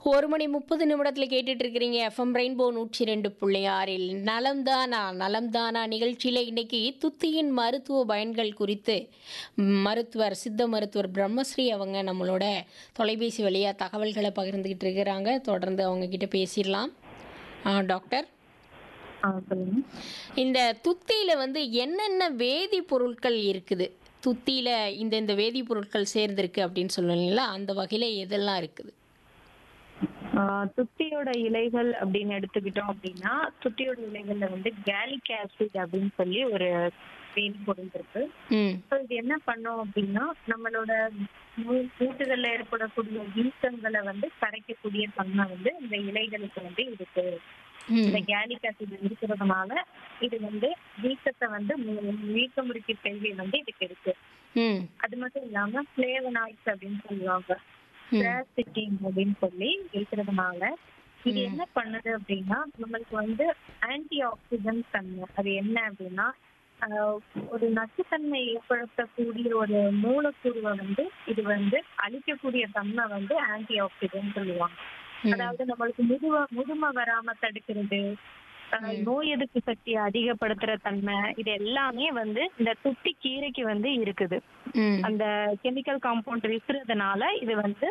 ஒரு மணி முப்பது நிமிடத்தில் கேட்டுட்டு இருக்கிறீங்க எஃப்எம் ரெயின்போ நூற்றி ரெண்டு புள்ளி ஆறில் நலம்தானா நலம்தானா நிகழ்ச்சியில் இன்னைக்கு துத்தியின் மருத்துவ பயன்கள் குறித்து மருத்துவர் சித்த மருத்துவர் பிரம்மஸ்ரீ அவங்க நம்மளோட தொலைபேசி வழியாக தகவல்களை பகிர்ந்துக்கிட்டு இருக்கிறாங்க தொடர்ந்து அவங்க கிட்ட பேசிடலாம் ஆ, டாக்டர் ஆ சொல்லுங்க இந்த துத்தியில் வந்து என்னென்ன வேதிப்பொருட்கள் இருக்குது துத்தியில் இந்த இந்த வேதிப்பொருட்கள் சேர்ந்திருக்கு அப்படின்னு சொல்லுவீங்களா அந்த வகையில் எதெல்லாம் இருக்குது ஆ, துத்தியோட இலைகள் அப்படின்னு எடுத்துக்கிட்டோம் அப்படின்னா துத்தியோட இலைகள்ல வந்து கேலிக் ஆசிட் அப்படின்னு சொல்லி ஒரு வேதிப்பொருள் இருக்கு ம் ஸோ இது என்ன பண்ணும் அப்படின்னா நம்மளோட மூ- மூட்டுகள்ல ஏற்படக்கூடிய வீக்கங்களை வந்து கரைக்கக்கூடிய தன்மை வந்து இந்த இலைகளுக்கு வந்து இருக்கு இந்த ம் கேலிக் ஆசிட் இருக்கிறதுனால இது வந்து வீக்கத்தை வந்து மு- வீக்க முறுக்கி செல்வி வந்து இதுக்கு இருக்கு ம் அது மட்டும் இல்லாம பிளேவனாய்ட்ஸ் அப்படின்னு சொல்லுவாங்க ம். பிராசிட்டின் அப்படின்னு சொல்லி இருக்கிறதுனால இது என்ன பண்ணுது அப்படின்னா நம்மளுக்கு வந்து ஆன்டி ஆக்சிடென்ட் தன்மை அது என்ன அப்படின்னா ஆஹ், ஒரு நச்சுத்தன்மை ஏற்படுத்தக்கூடிய ஒரு மூலக்கூறுவை வந்து இது வந்து அழிக்கக்கூடிய தன்மை வந்து ஆன்டி ஆக்சிடென்ட் சொல்லுவாங்க ம். அதாவது நம்மளுக்கு முதும முதுமை வராம தடுக்கிறது ஆஹ், நோய் எதிர்ப்பு சக்தியை அதிகப்படுத்துற தன்மை இது எல்லாமே வந்து இந்த துத்தி கீரைக்கு வந்து இருக்குது ம் அந்த கெமிக்கல் காம்பவுண்ட் இருக்கிறதுனால இது வந்து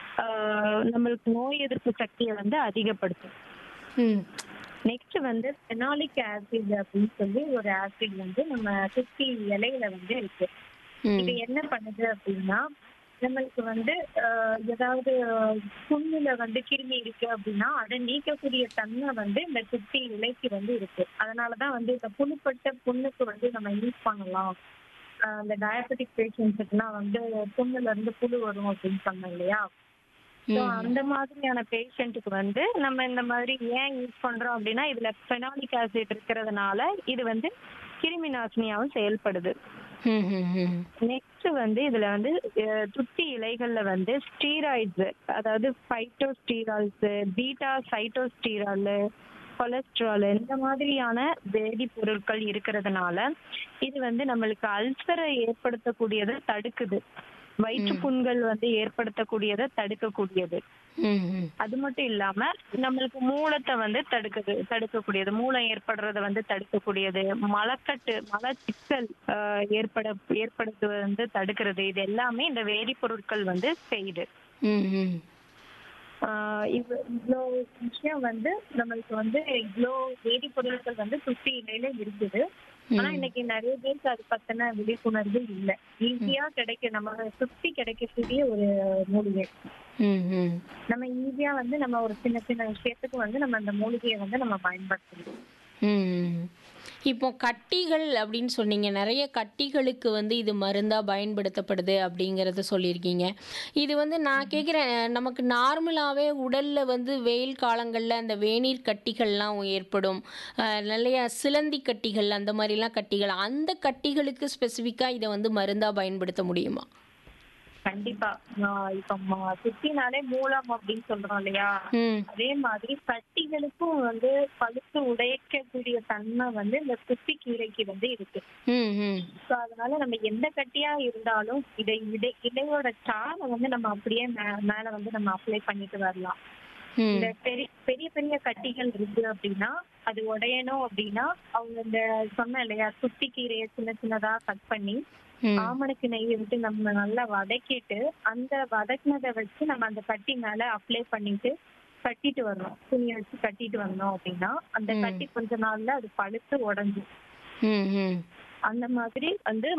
ஆஹ், நம்மளுக்கு நோய் எதிர்ப்பு சக்தியை வந்து அதிகப்படுத்தும் ம் நெக்ஸ்ட் வந்து ஃபெனாலிக் ஆசிட் அப்படின்னு சொல்லி ஒரு ஆசிட் வந்து நம்ம சுத்தி இலையில வந்து இருக்கு ம் இது என்ன பண்ணுது அப்படின்னா நம்மளுக்கு வந்து ஆஹ், ஏதாவது புண்ணுல வந்து கிருமி இருக்கு அப்படின்னா அதை நீக்கக்கூடிய தன்மை வந்து இந்த சுத்தி இலைக்கு வந்து இருக்கு அதனாலதான் வந்து இந்த புண்ணுப்பட்ட புண்ணுக்கு வந்து நம்ம யூஸ் பண்ணலாம் ஆஹ், இந்த டயபெட்டிக் பேஷண்ட்ஸுக்குலாம் வந்து புண்ணுல இருந்து புழு வரும் அப்படின்னு சொன்னோம் இல்லையா ஸோ ம். அந்த மாதிரியான பேஷண்ட்டுக்கு வந்து நம்ம இந்த மாதிரி ஏன் யூஸ் பண்றோம் அப்படின்னா இதுல ஃபெனாலிக் ஆசிட் இருக்கிறதுனால இது வந்து கிருமி நாசினியாவும் செயல்படுது ம் ம் ம் நெக்ஸ்ட் வந்து இதுல வந்து அஹ், துத்தி இலைகள்ல வந்து ஸ்டீராய்ட்ஸ் அதாவது ஃபைட்டோஸ்டீரால்ஸ் பீட்டா சைட்டோஸ்டீரால் கொலஸ்ட்ரால் இந்த மாதிரியான வேதிப்பொருட்கள் இருக்கிறதுனால இது வந்து நம்மளுக்கு அல்சரை ஏற்படுத்தக்கூடியதை தடுக்குது வயிற்று புண்கள் வந்து ஏற்படுத்தக்கூடியதை தடுக்கக்கூடியது ம் ம் அது மட்டும் இல்லாம நம்மளுக்கு மூலத்தை வந்து தடுக்குது தடுக்கக்கூடியது மூலம் ஏற்படுறத வந்து தடுக்கக்கூடியது மலக்கட்டு மலச்சிக்கல் ஆஹ், ஏற்பட ஏற்படுத்துவது வந்து தடுக்கிறது இது எல்லாமே இந்த வேதிப்பொருட்கள் வந்து செய்யுது ம் ம் ஆஹ் இவ் இவ்வளோ விஷயம் வந்து நம்மளுக்கு வந்து இவ்வளோ வேதிப்பொருட்கள் வந்து சுத்தி இலையில இருக்குது ஆனா இன்னைக்கு நிறைய பேருக்கு அது பத்தின விழிப்புணர்வு இல்லை ஈஸியா கிடைக்க நம்ம சுத்தி கிடைக்கக்கூடிய ஒரு மூலிகை ம் ம் நம்ம ஈஸியா வந்து நம்ம ஒரு சின்ன சின்ன விஷயத்துக்கு வந்து நம்ம அந்த மூலிகையை வந்து நம்ம பயன்படுத்தணும் ம். இப்போ கட்டிகள் அப்படின்னு சொன்னீங்க நிறைய கட்டிகளுக்கு வந்து இது மருந்தாக பயன்படுத்தப்படுது அப்படிங்கிறத சொல்லியிருக்கீங்க இது வந்து நான் கேட்குறேன் நமக்கு நார்மலாகவே உடலில் வந்து வெயில் காலங்களில் அந்த வேநீர் கட்டிகள்லாம் ஏற்படும் அஹ், நிறைய சிலந்தி கட்டிகள் அந்த மாதிரிலாம் கட்டிகள் அந்த கட்டிகளுக்கு ஸ்பெசிஃபிக்காக இதை வந்து மருந்தாக பயன்படுத்த முடியுமா கண்டிப்பா ஆஹ் இப்ப ம- சுத்தினாலே மூலம் அப்படின்னு சொல்றோம் இல்லையா ம் அதே மாதிரி கட்டிகளுக்கும் வந்து பழுத்து உடைக்கக்கூடிய தன்மை வந்து இந்த சுத்தி கீரைக்கு வந்து இருக்கு ம் ம் ஸோ அதனால நம்ம எந்த கட்டியா இருந்தாலும் இதை இடை இலையோட சாலை வந்து நம்ம அப்படியே மே- மேல வந்து நம்ம அப்ளை பண்ணிட்டு வரலாம் ம் இந்த பெரிய பெரிய பெரிய கட்டிகள் இருக்கு அப்படின்னா அது உடையணும் அப்படின்னா அவங்க இந்த சொன்ன இல்லையா சுத்தி கீரையை சின்ன சின்னதா கட் பண்ணி ம் ஆமணக்கு நெய்யை விட்டு நம்ம நல்லா வதக்கிட்டு அந்த வதக்கினதை வச்சு நம்ம அந்த கட்டி மேல அப்ளை பண்ணிட்டு கட்டிட்டு வரணும் துணியை வச்சு கட்டிட்டு வந்தோம் அப்படின்னா அந்த ம். கட்டி கொஞ்ச நாள்ல அது பழுத்து உடஞ்சும் ம் ம் அந்த மாதிரி வந்து